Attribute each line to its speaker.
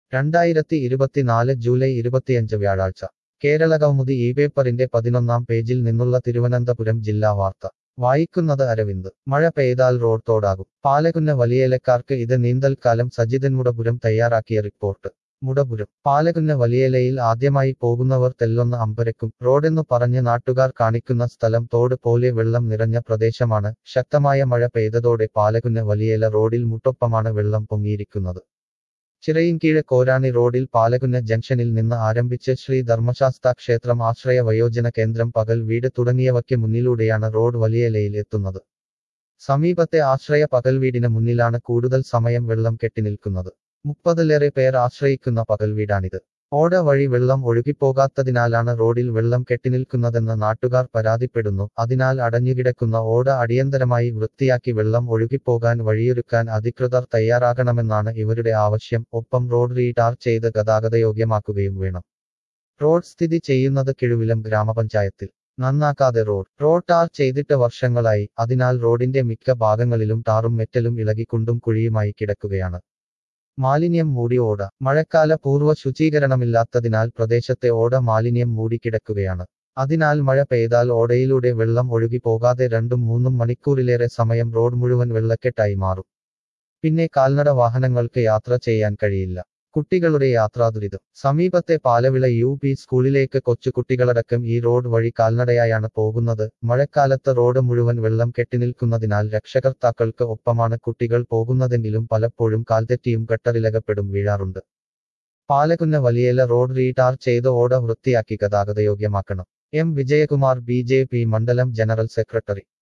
Speaker 1: രണ്ടായിരത്തി ഇരുപത്തിനാല് ജൂലൈ ഇരുപത്തിയഞ്ച് വ്യാഴാഴ്ച കേരള കൗമുദി ഈ പേപ്പറിന്റെ പതിനൊന്നാം പേജിൽ നിന്നുള്ള തിരുവനന്തപുരം ജില്ലാ വാർത്ത വായിക്കുന്നത് അരവിന്ദ് മഴ പെയ്താൽ റോഡ് തോടാകും പാലകുന്ന വലിയേലക്കാർക്ക് ഇത് നീന്തൽക്കാലം സജിതൻ മുടപുരം തയ്യാറാക്കിയ റിപ്പോർട്ട് മുടപുരം പാലകുന്ന വലിയേലയിൽ ആദ്യമായി പോകുന്നവർ തെല്ലൊന്ന് അമ്പരക്കും റോഡെന്നു പറഞ്ഞ് നാട്ടുകാർ കാണിക്കുന്ന സ്ഥലം തോട് പോലെ വെള്ളം നിറഞ്ഞ പ്രദേശമാണ് ശക്തമായ മഴ പെയ്തതോടെ പാലകുന്ന വലിയേല റോഡിൽ മുട്ടൊപ്പമാണ് വെള്ളം പൊങ്ങിയിരിക്കുന്നത് ചിറയിൻകീഴ് കോരാണി റോഡിൽ പാലകുന്ന ജംഗ്ഷനിൽ നിന്ന് ആരംഭിച്ച് ശ്രീ ധർമ്മശാസ്ത ക്ഷേത്രം ആശ്രയ വയോജന കേന്ദ്രം പകൽ വീട് തുടങ്ങിയവയ്ക്ക് മുന്നിലൂടെയാണ് റോഡ് വലിയലയിൽ എത്തുന്നത് സമീപത്തെ ആശ്രയ പകൽ വീടിന് മുന്നിലാണ് കൂടുതൽ സമയം വെള്ളം കെട്ടിനിൽക്കുന്നത് മുപ്പതിലേറെ പേർ ആശ്രയിക്കുന്ന പകൽ വീടാണിത് ഓട വഴി വെള്ളം ഒഴുകിപ്പോകാത്തതിനാലാണ് റോഡിൽ വെള്ളം കെട്ടിനിൽക്കുന്നതെന്ന് നാട്ടുകാർ പരാതിപ്പെടുന്നു അതിനാൽ അടഞ്ഞുകിടക്കുന്ന ഓട അടിയന്തരമായി വൃത്തിയാക്കി വെള്ളം ഒഴുകിപ്പോകാൻ വഴിയൊരുക്കാൻ അധികൃതർ തയ്യാറാകണമെന്നാണ് ഇവരുടെ ആവശ്യം ഒപ്പം റോഡ് റീടാർ ചെയ്ത് ഗതാഗതയോഗ്യമാക്കുകയും വേണം റോഡ് സ്ഥിതി ചെയ്യുന്നത് കിഴുവിലം ഗ്രാമപഞ്ചായത്തിൽ നന്നാക്കാതെ റോഡ് റോഡ് ടാർ ചെയ്തിട്ട് വർഷങ്ങളായി അതിനാൽ റോഡിന്റെ മിക്ക ഭാഗങ്ങളിലും ടാറും മെറ്റലും ഇളകി കുണ്ടും കുഴിയുമായി കിടക്കുകയാണ് മാലിന്യം മൂടി ഓട മഴക്കാല പൂർവ്വ ശുചീകരണമില്ലാത്തതിനാൽ പ്രദേശത്തെ ഓട മാലിന്യം മൂടിക്കിടക്കുകയാണ് അതിനാൽ മഴ പെയ്താൽ ഓടയിലൂടെ വെള്ളം ഒഴുകി പോകാതെ രണ്ടും മൂന്നും മണിക്കൂറിലേറെ സമയം റോഡ് മുഴുവൻ വെള്ളക്കെട്ടായി മാറും പിന്നെ കാൽനട വാഹനങ്ങൾക്ക് യാത്ര ചെയ്യാൻ കഴിയില്ല കുട്ടികളുടെ യാത്രാദുരിതം സമീപത്തെ പാലവിള യു പി സ്കൂളിലേക്ക് കൊച്ചുകുട്ടികളടക്കം ഈ റോഡ് വഴി കാൽനടയായാണ് പോകുന്നത് മഴക്കാലത്ത് റോഡ് മുഴുവൻ വെള്ളം കെട്ടിനിൽക്കുന്നതിനാൽ രക്ഷകർത്താക്കൾക്ക് ഒപ്പമാണ് കുട്ടികൾ പോകുന്നതെങ്കിലും പലപ്പോഴും കാൽതെറ്റിയും ഗട്ടറിലകപ്പെടും വീഴാറുണ്ട് പാലകുന്ന വലിയേല റോഡ് റീടാർ ചെയ്ത് ഓട വൃത്തിയാക്കി ഗതാഗതയോഗ്യമാക്കണം M Vijayakumar B J P മണ്ഡലം ജനറൽ സെക്രട്ടറി